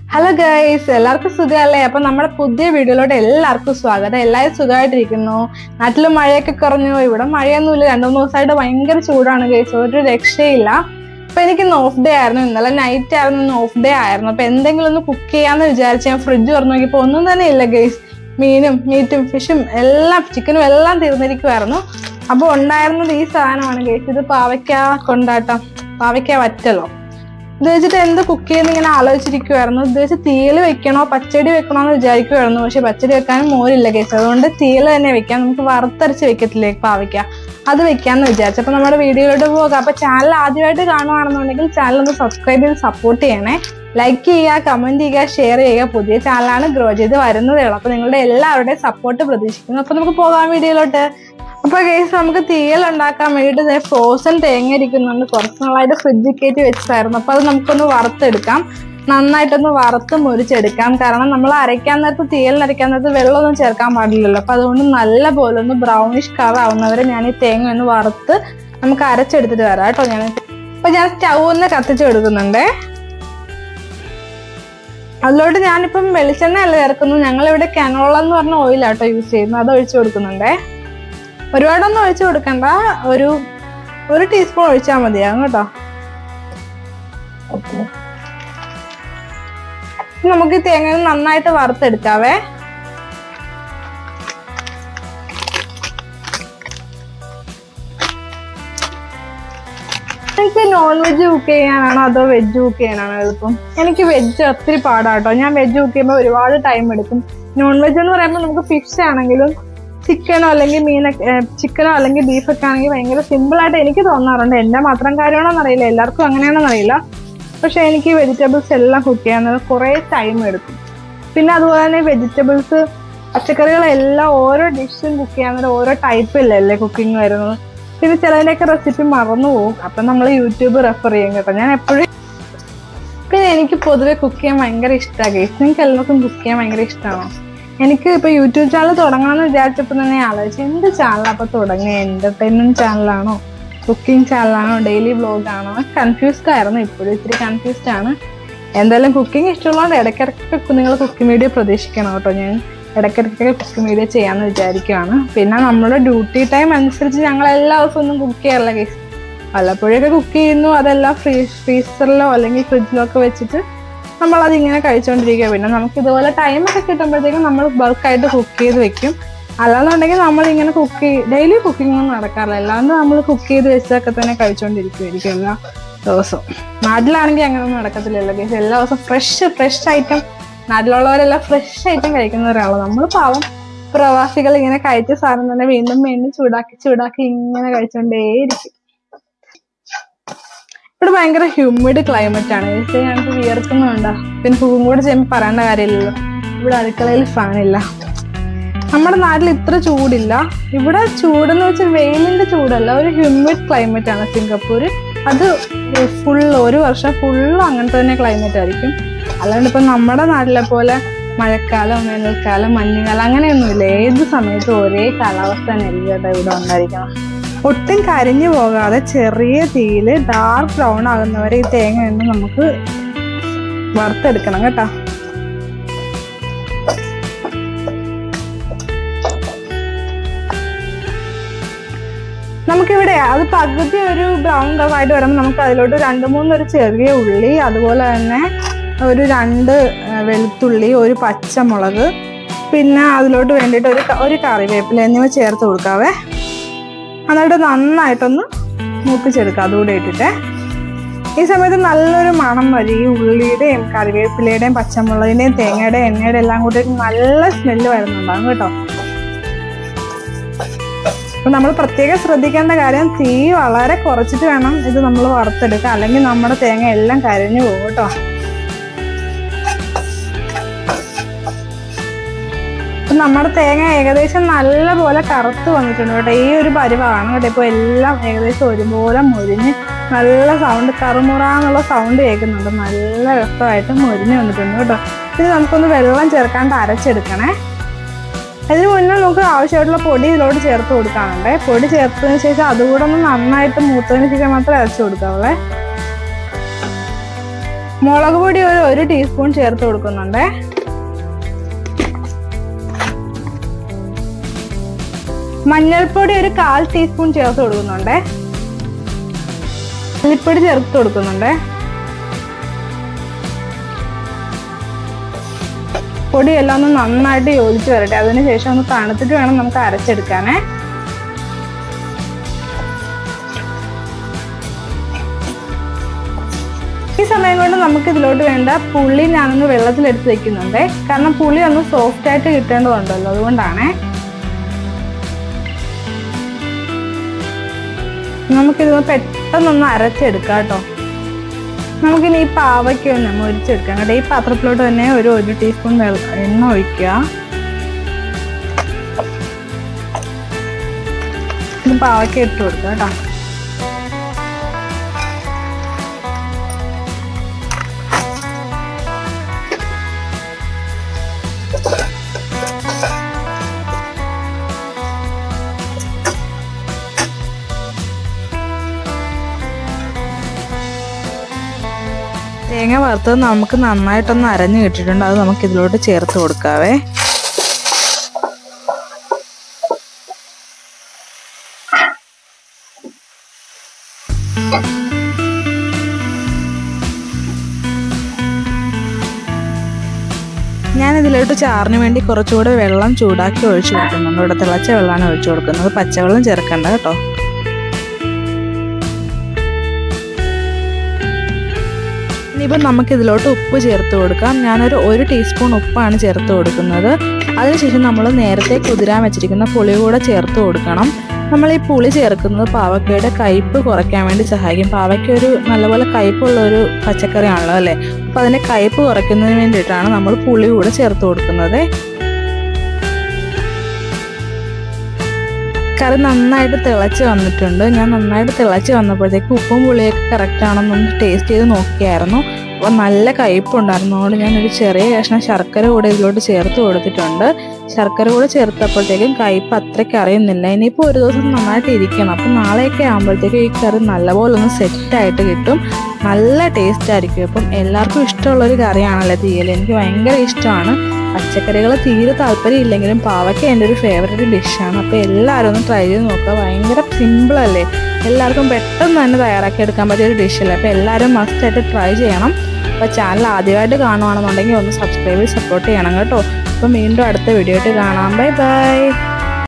hello guys എല്ലാവർക്കും സുഖമല്ലേ അപ്പൊ നമ്മുടെ പുതിയ വീഡിയോയിലോട്ട് എല്ലാവർക്കും സ്വാഗതം എല്ലാവരും സുഖമായിട്ടിരിക്കുന്നു നാട്ടിൽ മഴയൊക്കെ കുറഞ്ഞു ഇവിടെ മഴയൊന്നുമില്ല രണ്ടു മൂന്ന് ദിവസമായിട്ട് ഭയങ്കര ചൂടാണ് ഗൈസ് ഒരു രക്ഷയില്ല അപ്പൊ എനിക്ക് ഇന്ന് ഓഫ് ഡേ ആയിരുന്നു ഇന്നലെ നൈറ്റ് ആയിരുന്നു ഇന്ന് ഓഫ് ഡേ ആയിരുന്നു അപ്പൊ എന്തെങ്കിലും ഒന്ന് കുക്ക് ചെയ്യാന്ന് വിചാരിച്ച് ഞാൻ ഫ്രിഡ്ജ് തുറന്നു നോക്കിയപ്പോ ഒന്നും തന്നെ ഇല്ല ഗൈസ് മീനും മീറ്റും ഫിഷും എല്ലാം ചിക്കനും എല്ലാം തീർന്നിരിക്കുമായിരുന്നു അപ്പൊ ഉണ്ടായിരുന്നത് ഈ സാധനമാണ് ഗൈസ് ഇത് പാവയ്ക്ക കൊണ്ടാട്ടം പാവയ്ക്ക വറ്റലോ ഇത് വെച്ചിട്ട് എന്ത് കുക്ക് ചെയ്യുന്ന ഇങ്ങനെ ആലോചിച്ചിരിക്കുവായിരുന്നു ഇത് വെച്ച് തീയൽ വെക്കണോ പച്ചടി വെക്കണോ എന്ന് വിചാരിക്കുമായിരുന്നു പക്ഷെ പച്ചടി വെക്കാനും മോരില്ല കേസ് അതുകൊണ്ട് തീയൽ തന്നെ വെക്കാം നമുക്ക് വറുത്തരച്ച് വെക്കത്തില്ലേ പാവയ്ക്ക അത് വെക്കാന്ന് വിചാരിച്ചു അപ്പൊ നമ്മുടെ വീഡിയോയിലോട്ട് പോകാം അപ്പൊ ചാനൽ ആദ്യമായിട്ട് കാണുവാണെന്നുണ്ടെങ്കിൽ ചാനൽ ഒന്ന് സബ്സ്ക്രൈബ് ചെയ്ത് സപ്പോർട്ട് ചെയ്യണേ ലൈക്ക് ചെയ്യുക കമന്റ് ചെയ്യുക ഷെയർ ചെയ്യുക പുതിയ ചാനലാണ് ഗ്രോ ചെയ്ത് വരുന്നതേ ഉള്ളൂ അപ്പൊ നിങ്ങളുടെ എല്ലാവരുടെയും സപ്പോർട്ട് പ്രതീക്ഷിക്കുന്നു അപ്പൊ നമുക്ക് പോകാം വീഡിയോയിലോട്ട് അപ്പൊ കേസ് നമുക്ക് തീയൽ ഉണ്ടാക്കാൻ വേണ്ടിയിട്ട് ഫ്രോസൺ തേങ്ങ ഇരിക്കുന്നുണ്ട് കുറച്ച് നാളായിട്ട് ഫ്രിഡ്ജിൽ കയറ്റി വെച്ചതായിരുന്നു അപ്പൊ അത് നമുക്കൊന്ന് വറുത്തെടുക്കാം നന്നായിട്ടൊന്ന് വറുത്ത് മുരിച്ചെടുക്കാം കാരണം നമ്മൾ അരയ്ക്കാൻ നേരത്ത് തീയലിന് അരയ്ക്കാൻ നേരത്ത് വെള്ളമൊന്നും ചേർക്കാൻ പാടില്ലല്ലോ അപ്പൊ അതുകൊണ്ട് നല്ല പോലെ ഒന്ന് ബ്രൗണിഷ് കളർ ആവുന്നവരെ ഞാൻ ഈ തേങ്ങ ഒന്ന് വറുത്ത് നമുക്ക് അരച്ചെടുത്തിട്ട് വരാം കേട്ടോ ഞാൻ അപ്പൊ ഞാൻ സ്റ്റൗ ഒന്ന് കത്തിച്ച് എടുക്കുന്നുണ്ടേ അതിലോട്ട് ഞാനിപ്പം വെളിച്ചെണ്ണ അല്ല ചേർക്കുന്നു ഞങ്ങൾ ഇവിടെ കനോള എന്ന് പറഞ്ഞ ഓയിലാട്ടോ യൂസ് ചെയ്യുന്നത് അത് ഒഴിച്ചു കൊടുക്കുന്നുണ്ടേ ഒരുപാടൊന്നും ഒഴിച്ചു കൊടുക്കണ്ട ഒരു ഒരു ടീസ്പൂൺ ഒഴിച്ചാൽ മതിയാകും കേട്ടോ നമുക്ക് ഈ തേങ്ങ നന്നായിട്ട് വറുത്തെടുക്കാവേ എനിക്ക് നോൺ വെജ് കുക്ക് ചെയ്യാനാണോ അതോ വെജ് കുക്ക് ചെയ്യാനാണോ എളുപ്പം എനിക്ക് വെജ് ഒത്തിരി പാടാട്ടോ ഞാൻ വെജ് കുക്ക് ചെയ്യുമ്പോൾ ഒരുപാട് ടൈം എടുക്കും നോൺ വെജ് എന്ന് പറയുമ്പോൾ നമുക്ക് ഫിഷ് ആണെങ്കിലും ചിക്കനോ അല്ലെങ്കിൽ മീനൊക്കെ ചിക്കനോ അല്ലെങ്കിൽ ബീഫൊക്കെ ആണെങ്കിൽ ഭയങ്കര സിമ്പിൾ ആയിട്ട് എനിക്ക് തോന്നാറുണ്ട് എൻ്റെ മാത്രം കാര്യമാണോന്ന് അറിയില്ല എല്ലാവർക്കും അങ്ങനെയാണെന്ന് അറിയില്ല പക്ഷെ എനിക്ക് വെജിറ്റബിൾസ് എല്ലാം കുക്ക് ചെയ്യാൻ കുറേ ടൈം എടുക്കും പിന്നെ അതുപോലെ തന്നെ വെജിറ്റബിൾസ് പച്ചക്കറികളെല്ലാം ഓരോ ഡിഷും കുക്ക് ചെയ്യാൻ നേരം ഓരോ ടൈപ്പിലല്ലേ കുക്കിംഗ് വരുന്നത് പിന്നെ ചിലതിൻ്റെയൊക്കെ റെസിപ്പി മറന്നു പോകും അപ്പം നമ്മൾ യൂട്യൂബ് റെഫർ ചെയ്യും കേട്ടോ ഞാൻ എപ്പോഴും പിന്നെ എനിക്ക് പൊതുവെ കുക്ക് ചെയ്യാൻ ഭയങ്കര ഇഷ്ടമാണ് ഗേസ് നിങ്ങൾക്ക് എല്ലാവർക്കും കുക്ക് ചെയ്യാൻ ഭയങ്കര ഇഷ്ടമാണോ എനിക്ക് ഇപ്പൊ യൂട്യൂബ് ചാനൽ തുടങ്ങണമെന്ന് വിചാരിച്ചപ്പോൾ തന്നെ ആലോചിച്ചു എന്ത് ചാനലാണ് അപ്പൊ തുടങ്ങിയ എന്റർടൈൻമെന്റ് ചാനലാണോ കുക്കിംഗ് ചാനലാണോ ഡെയിലി വ്ലോഗ് ആണോ കൺഫ്യൂസ്ഡ് ആയിരുന്നു ഇപ്പോഴും ഇത്തിരി കൺഫ്യൂസ്ഡ് ആണ് എന്തായാലും കുക്കിംഗ് ഇഷ്ടമുള്ളതുകൊണ്ട് ഇടയ്ക്കിടയ്ക്ക് നിങ്ങൾ കുക്കിംഗ് വീഡിയോ പ്രതീക്ഷിക്കണം കേട്ടോ ഞാൻ ഇടയ്ക്കിടയ്ക്കൊക്കെ കുക്കിംഗ് വീഡിയോ ചെയ്യാമെന്ന് വിചാരിക്കുകയാണ് പിന്നെ നമ്മുടെ ഡ്യൂട്ടി ടൈം അനുസരിച്ച് ഞങ്ങൾ എല്ലാ ദിവസവും ഒന്നും കുക്ക് ചെയ്യാറില്ല കേസ് വല്ലപ്പോഴൊക്കെ കുക്ക് ചെയ്യുന്നു അതെല്ലാം ഫ്രീ ഫ്രീസറിലോ അല്ലെങ്കിൽ ഫ്രിഡ്ജിലോ ഒക്കെ വെച്ചിട്ട് നമ്മൾ അതിങ്ങനെ കഴിച്ചുകൊണ്ടിരിക്കുക പിന്നെ നമുക്ക് ഇതുപോലെ ടൈമൊക്കെ കിട്ടുമ്പോഴത്തേക്കും നമ്മൾ ബൾക്കായിട്ട് കുക്ക് ചെയ്ത് വെക്കും അല്ലാന്നുണ്ടെങ്കിൽ നമ്മൾ ഇങ്ങനെ കുക്ക് ഡെയിലി കുക്കിംഗ് ഒന്നും നടക്കാറില്ല അല്ലാണ്ട് നമ്മൾ കുക്ക് ചെയ്ത് വെച്ചതൊക്കെ തന്നെ കഴിച്ചുകൊണ്ടിരിക്കുമായിരിക്കും എല്ലാ ദിവസവും നാട്ടിലാണെങ്കിൽ അങ്ങനെയൊന്നും നടക്കത്തില്ലല്ലോ കേസ് എല്ലാ ദിവസവും ഫ്രഷ് ഫ്രഷ് ഐറ്റം നാട്ടിലുള്ളവരെല്ലാം ഫ്രഷ് ഐറ്റം കഴിക്കുന്നവരാണല്ലോ നമ്മൾ പാവം പ്രവാസികൾ ഇങ്ങനെ കഴിച്ച സാധനം തന്നെ വീണ്ടും വീണ്ടും ചൂടാക്കി ചൂടാക്കി ഇങ്ങനെ കഴിച്ചുകൊണ്ടേയിരിക്കും ഇവിടെ ഭയങ്കര ഹ്യൂമിഡ് ക്ലൈമറ്റ് ആണ് ഇത് ഞങ്ങൾക്ക് വിയർക്കുന്നുണ്ടോ പിന്നെ പൂവും കൂടെ ചെയ്യുമ്പോൾ പറയേണ്ട കാര്യമില്ലല്ലോ ഇവിടെ അടുക്കളയിൽ ഫാനില്ല നമ്മുടെ നാട്ടിൽ ഇത്ര ചൂടില്ല ഇവിടെ ചൂടെന്ന് വെച്ചാൽ വെയിലിന്റെ ചൂടല്ല ഒരു ഹ്യൂമിഡ് ക്ലൈമറ്റ് ആണ് സിംഗപ്പൂർ അത് ഫുൾ ഒരു വർഷം ഫുള്ളും അങ്ങനത്തെ തന്നെ ക്ലൈമറ്റ് ആയിരിക്കും അല്ലാണ്ട് ഇപ്പം നമ്മുടെ നാട്ടിലെ പോലെ മഴക്കാലം വേനൽക്കാലം മഞ്ഞുകാലം അങ്ങനെയൊന്നുമില്ല ഏത് സമയത്തും ഒരേ കാലാവസ്ഥ തന്നെയായിരിക്കും കേട്ടോ ഇവിടെ ഉണ്ടായിരിക്കണം ഒട്ടും കരിഞ്ഞു പോകാതെ ചെറിയ തീയിൽ ഡാർക്ക് ബ്രൗൺ ആകുന്നവരെ ഈ തേങ്ങ എണ്ണ നമുക്ക് വറുത്തെടുക്കണം കേട്ടോ നമുക്കിവിടെ അത് പകുതി ഒരു ബ്രൗൺ കളറായിട്ട് വരുമ്പോൾ നമുക്ക് അതിലോട്ട് രണ്ട് മൂന്നൊരു ചെറിയ ഉള്ളി അതുപോലെ തന്നെ ഒരു രണ്ട് വെളുത്തുള്ളി ഒരു പച്ചമുളക് പിന്നെ അതിലോട്ട് വേണ്ടിയിട്ട് ഒരു ഒരു കറിവേപ്പില എന്നിവ ചേർത്ത് കൊടുക്കാവേ എന്നിട്ട് നന്നായിട്ടൊന്ന് മൂപ്പിച്ചെടുക്കുക അതുകൂടെ ഇട്ടിട്ട് ഈ സമയത്ത് നല്ലൊരു മണം വരും ഈ ഉള്ളിയുടെയും കറിവേപ്പിലയുടെയും പച്ചമുളകിന്റെയും തേങ്ങയുടെയും എണ്ണയുടെ എല്ലാം കൂടി നല്ല സ്മെല്ല് വരുന്നുണ്ടാകും കേട്ടോ അപ്പൊ നമ്മൾ പ്രത്യേകം ശ്രദ്ധിക്കേണ്ട കാര്യം തീ വളരെ കുറച്ചിട്ട് വേണം ഇത് നമ്മൾ വറുത്തെടുക്കുക അല്ലെങ്കിൽ നമ്മുടെ തേങ്ങ എല്ലാം കരിഞ്ഞു പോകും കേട്ടോ നമ്മുടെ തേങ്ങ ഏകദേശം നല്ല പോലെ കറുത്ത് വന്നിട്ടുണ്ട് കേട്ടോ ഈ ഒരു പരിവാണ് കേട്ടോ ഇപ്പോൾ എല്ലാം ഏകദേശം ഒരുപോലെ മുരിഞ്ഞ് നല്ല സൗണ്ട് കറുമുറ എന്നുള്ള സൗണ്ട് കേൾക്കുന്നുണ്ട് നല്ല രസമായിട്ട് മുരിഞ്ഞ് വന്നിട്ടുണ്ട് കേട്ടോ ഇത് നമുക്കൊന്ന് വെള്ളം ചേർക്കാണ്ട് അരച്ചെടുക്കണേ അതിന് മുന്നേ നമുക്ക് ആവശ്യമായിട്ടുള്ള പൊടി ഇതിലോട്ട് ചേർത്ത് കൊടുക്കാനുണ്ട് പൊടി ചേർത്തതിന് ശേഷം അതുകൂടെ ഒന്ന് നന്നായിട്ട് മൂത്തതിന് ശേഷം മാത്രമേ അരച്ചു കൊടുക്കാവുള്ളേ മുളക് പൊടി ഒരു ഒരു ടീസ്പൂൺ ചേർത്ത് കൊടുക്കുന്നുണ്ട് മഞ്ഞൾപ്പൊടി ഒരു കാൽ ടീസ്പൂൺ ചേർത്ത് കൊടുക്കുന്നുണ്ട് മല്ലിപ്പൊടി ചേർത്ത് കൊടുക്കുന്നുണ്ട് പൊടിയെല്ലാം ഒന്ന് നന്നായിട്ട് യോജിച്ച് വരട്ടെ അതിനുശേഷം ഒന്ന് തണുത്തിട്ട് വേണം നമുക്ക് അരച്ചെടുക്കാനേ ഈ സമയം കൊണ്ട് നമുക്ക് ഇതിലോട്ട് വേണ്ട പുളി ഞാനൊന്ന് വെള്ളത്തിലെടുത്ത് വെക്കുന്നുണ്ട് കാരണം പുളി ഒന്ന് സോഫ്റ്റ് ആയിട്ട് കിട്ടേണ്ടതുണ്ടല്ലോ അതുകൊണ്ടാണേ നമുക്കിത് പെട്ടെന്നൊന്ന് അരച്ചെടുക്കാം കേട്ടോ നമുക്കിനി ഈ പാവയ്ക്ക ഒന്ന് മുരിച്ചെടുക്കാം കേട്ടോ ഈ പാത്രത്തിലോട്ട് തന്നെ ഒരു ഒരു ടീസ്പൂൺ വെള്ളം എണ്ണ ഒഴിക്കുക ഇത് പാവയ്ക്ക ഇട്ട് കൊടുക്കുക കേട്ടോ തേങ്ങ വറുത്തത് നമുക്ക് നന്നായിട്ടൊന്ന് അരഞ്ഞു കിട്ടിയിട്ടുണ്ട് അത് നമുക്ക് ഇതിലോട്ട് ചേർത്ത് കൊടുക്കാവേ ഞാൻ ഇതിലോട്ട് ചാറിന് വേണ്ടി കുറച്ചുകൂടെ വെള്ളം ചൂടാക്കി ഒഴിച്ചു കൊടുക്കുന്നുണ്ട് ഇവിടെ തിളച്ച വെള്ളമാണ് ഒഴിച്ചു കൊടുക്കുന്നത് പച്ചവെള്ളം ചേർക്കണ്ട കേട്ടോ ഇനിയിപ്പം നമുക്ക് ഇതിലോട്ട് ഉപ്പ് ചേർത്ത് കൊടുക്കാം ഞാനൊരു ഒരു ടീസ്പൂൺ ഉപ്പാണ് ചേർത്ത് കൊടുക്കുന്നത് അതിനുശേഷം നമ്മൾ നേരത്തെ കുതിരാൻ വെച്ചിരിക്കുന്ന പുളി കൂടെ ചേർത്ത് കൊടുക്കണം നമ്മൾ ഈ പുളി ചേർക്കുന്നത് പാവക്കയുടെ കയ്പ്പ് കുറയ്ക്കാൻ വേണ്ടി സഹായിക്കും പാവയ്ക്ക ഒരു നല്ലപോലെ കയ്പ്പുള്ള ഒരു പച്ചക്കറിയാണല്ലോ അല്ലേ അപ്പോൾ അതിൻ്റെ കയ്പ്പ് കുറയ്ക്കുന്നതിന് വേണ്ടിയിട്ടാണ് നമ്മൾ പുളി കൂടെ ചേർത്ത് കൊടുക്കുന്നത് കറി നന്നായിട്ട് തിളച്ച് വന്നിട്ടുണ്ട് ഞാൻ നന്നായിട്ട് തിളച്ച് വന്നപ്പോഴത്തേക്ക് ഉപ്പും പുളിയൊക്കെ കറക്റ്റ് ആണെന്നൊന്ന് ടേസ്റ്റ് ചെയ്ത് നോക്കിയായിരുന്നു അപ്പോൾ നല്ല കയ്പുണ്ടായിരുന്നു അതുകൊണ്ട് ഞാനൊരു ചെറിയ കഷ്ണം ശർക്കര കൂടെ ഇതിലോട്ട് ചേർത്ത് കൊടുത്തിട്ടുണ്ട് ശർക്കര കൂടെ ചേർത്തപ്പോഴത്തേക്കും കയ്പ് അത്രയ്ക്ക് അറിയുന്നില്ല ഇനിയിപ്പോൾ ഒരു ദിവസം നന്നായിട്ട് ഇരിക്കണം അപ്പം നാളെയൊക്കെ ആകുമ്പോഴത്തേക്കും ഈ കറി നല്ലപോലെ ഒന്ന് സെറ്റായിട്ട് കിട്ടും നല്ല ടേസ്റ്റ് ആയിരിക്കും അപ്പം എല്ലാവർക്കും ഇഷ്ടമുള്ളൊരു കറിയാണല്ലോ തീയൽ എനിക്ക് ഭയങ്കര ഇഷ്ടമാണ് പച്ചക്കറികൾ തീരെ താല്പര്യം ഇല്ലെങ്കിലും പാവയ്ക്ക എൻ്റെ ഒരു ഫേവറേറ്റ് ഡിഷാണ് അപ്പോൾ എല്ലാവരും ഒന്ന് ട്രൈ ചെയ്ത് നോക്കുക ഭയങ്കര സിമ്പിളല്ലേ എല്ലാവർക്കും പെട്ടെന്ന് തന്നെ തയ്യാറാക്കി എടുക്കാൻ പറ്റിയ ഒരു ഡിഷല്ലേ അപ്പോൾ എല്ലാവരും മസ്റ്റായിട്ട് ട്രൈ ചെയ്യണം അപ്പോൾ ചാനൽ ആദ്യമായിട്ട് കാണുവാണെന്നുണ്ടെങ്കിൽ ഒന്ന് സബ്സ്ക്രൈബ് ചെയ്ത് സപ്പോർട്ട് ചെയ്യണം കേട്ടോ അപ്പോൾ വീണ്ടും അടുത്ത വീഡിയോ ആയിട്ട് കാണാം ബൈ ബൈ